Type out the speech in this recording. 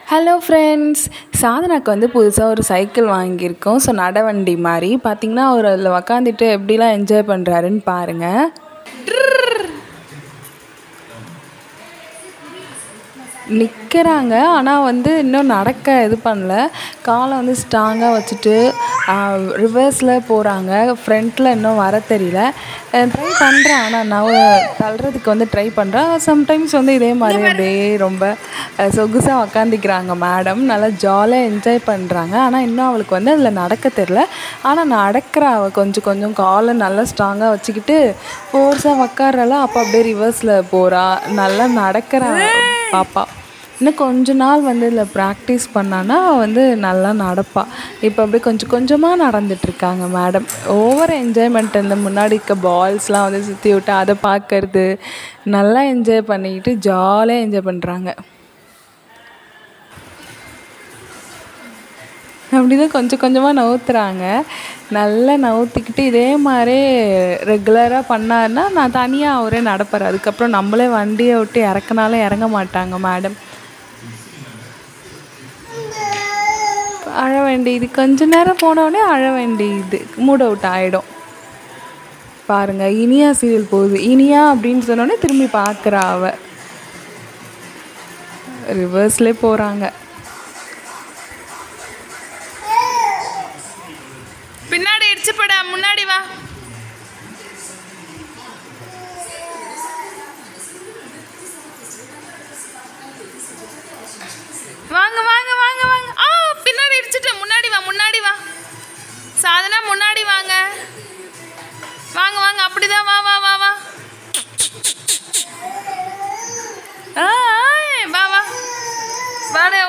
hello friends சாதனாக்கு வந்து புதுசாக ஒரு சைக்கிள் வாங்கியிருக்கோம் ஸோ நடவண்டி மாதிரி பார்த்தீங்கன்னா அவர் அதில் உக்காந்துட்டு எப்படிலாம் என்ஜாய் பண்ணுறாருன்னு பாருங்கள் நிற்கிறாங்க ஆனால் வந்து இன்னும் நடக்க இது பண்ணல காலை வந்து ஸ்ட்ராங்காக வச்சுட்டு ரிவர்ஸில் போகிறாங்க ஃப்ரண்ட்டில் இன்னும் வர தெரியல ட்ரை பண்ணுறேன் ஆனால் நான் தள்ளுறதுக்கு வந்து ட்ரை பண்ணுறேன் சம்டைம்ஸ் வந்து இதே மாதிரி அப்படியே ரொம்ப சொகுசாக உக்காந்துக்கிறாங்க மேடம் நல்லா ஜாலியாக என்ஜாய் பண்ணுறாங்க ஆனால் இன்னும் அவளுக்கு வந்து அதில் நடக்க தெரில ஆனால் நடக்கிற அவள் கொஞ்சம் கொஞ்சம் காலை நல்லா ஸ்ட்ராங்காக வச்சுக்கிட்டு ஃபோர்ஸாக உக்காடுறாளா அப்போ அப்படியே ரிவர்ஸில் போகிறா நல்லா நடக்கிறா பாப்பா இன்னும் கொஞ்ச நாள் வந்து இதில் ப்ராக்டிஸ் பண்ணான்னா வந்து நல்லா நடப்பா இப்போ அப்படியே கொஞ்சம் கொஞ்சமாக நடந்துட்டுருக்காங்க மேடம் ஓவர் என்ஜாய்மெண்ட் இந்த முன்னாடி இருக்க பால்ஸ்லாம் வந்து சுற்றி விட்டு அதை பார்க்கறது நல்லா என்ஜாய் பண்ணிக்கிட்டு ஜாலியாக என்ஜாய் பண்ணுறாங்க அப்படிதான் கொஞ்சம் கொஞ்சமாக நவுத்துறாங்க நல்லா நவுத்திக்கிட்டு இதே மாதிரி ரெகுலராக பண்ணாருன்னா நான் தனியாக அவரே நடப்பார் அதுக்கப்புறம் நம்மளே வண்டியை விட்டு இறக்குனாலும் இறங்க மாட்டாங்க மேடம் அழ வேண்டியது கொஞ்ச நேரம் போனோடனே அழ வேண்டியது மூட் அவுட் ஆகிடும் பாருங்க இனியா சீரியல் போகுது இனியா அப்படின்னு சொன்னோடனே திரும்பி பார்க்குறா அவ ரிவர்ஸ்லேயே போகிறாங்க பின்னாடி இடிச்சு போடா முன்னாடி வா வாங்க வாங்க வாங்க வாங்க ஆ பின்னாடி இடிச்சிட்டேன் முன்னாடி வா முன்னாடி வா சாதனா முன்னாடி வாங்க வாங்க வாங்க அப்படிதான் வா வா வா வா ஆ ஆ, வா வா வாடா